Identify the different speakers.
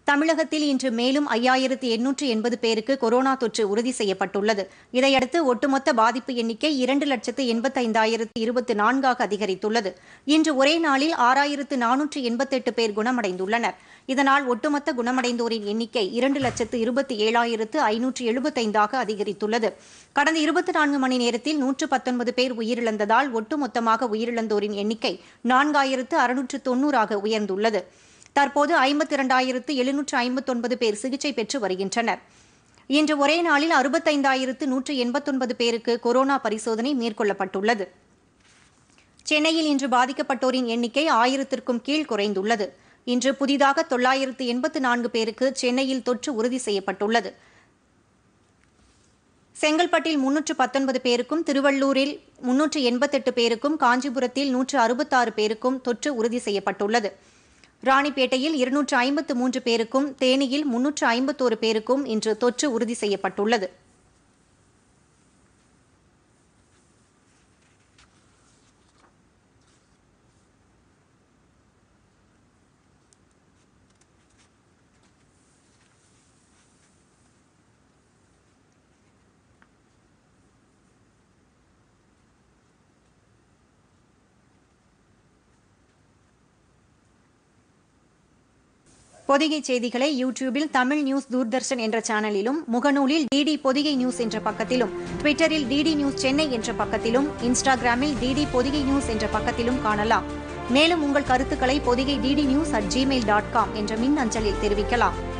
Speaker 1: தமிழகத்தில் இன்று மேலும் ஐயாயிரத்து எண்ணூற்று எண்பது பேருக்கு கொரோனா தொற்று உறுதி செய்யப்பட்டுள்ளது இதையடுத்து ஒட்டுமொத்த பாதிப்பு எண்ணிக்கை இரண்டு லட்சத்து எண்பத்தைந்தாயிரத்து இருபத்தி நான்காக அதிகரித்துள்ளது இன்று ஒரே நாளில் ஆறாயிரத்து நானூற்று எண்பத்தெட்டு பேர் குணமடைந்துள்ளனர் இதனால் ஒட்டுமொத்த குணமடைந்தோரின் எண்ணிக்கை இரண்டு லட்சத்து இருபத்தி ஏழாயிரத்து ஐநூற்று எழுபத்தைந்தாக அதிகரித்துள்ளது கடந்த இருபத்தி நான்கு மணி நேரத்தில் நூற்று பத்தொன்பது பேர் உயிரிழந்ததால் ஒட்டுமொத்தமாக உயிரிழந்தோரின் எண்ணிக்கை நான்காயிரத்து அறுநூற்று தொன்னூறாக உயர்ந்துள்ளது தற்போது ஐம்பத்தி இரண்டாயிரத்து எழுநூற்று ஐம்பத்தொன்பது பேர் சிகிச்சை பெற்று வருகின்றனர் இன்று ஒரே நாளில் அறுபத்தைந்தாயிரத்து நூற்று எண்பத்தொன்பது பேருக்கு கொரோனா பரிசோதனை மேற்கொள்ளப்பட்டுள்ளது சென்னையில் இன்று பாதிக்கப்பட்டோரின் எண்ணிக்கை ஆயிரத்திற்கும் கீழ் குறைந்துள்ளது இன்று புதிதாக தொள்ளாயிரத்து எண்பத்து நான்கு பேருக்கு சென்னையில் தொற்று உறுதி செய்யப்பட்டுள்ளது செங்கல்பட்டில் முன்னூற்று பத்தொன்பது பேருக்கும் திருவள்ளூரில் முன்னூற்று எண்பத்தெட்டு பேருக்கும் காஞ்சிபுரத்தில் நூற்று அறுபத்தாறு பேருக்கும் தொற்று உறுதி செய்யப்பட்டுள்ளது ராணிப்பேட்டையில் இருநூற்று ஐம்பத்து மூன்று பேருக்கும் தேனியில் முன்னூற்று ஐம்பத்தோரு பேருக்கும் இன்று தொற்று உறுதி செய்யப்பட்டுள்ளது பொதிகை செய்திகளை யூடியூபில் தமிழ் நியூஸ் தூர்தர்ஷன் என்ற சேனலிலும் முகநூலில் டிடி பொதிகை நியூஸ் என்ற பக்கத்திலும் ட்விட்டரில் டிடி நியூஸ் சென்னை என்ற பக்கத்திலும் இன்ஸ்டாகிராமில் டிடி பொதிகை நியூஸ் என்ற பக்கத்திலும் காணலாம் மேலும் உங்கள் கருத்துக்களை Podhigai DD news at Gmail dot com என்ற மின் அஞ்சலில் தெரிவிக்கலாம்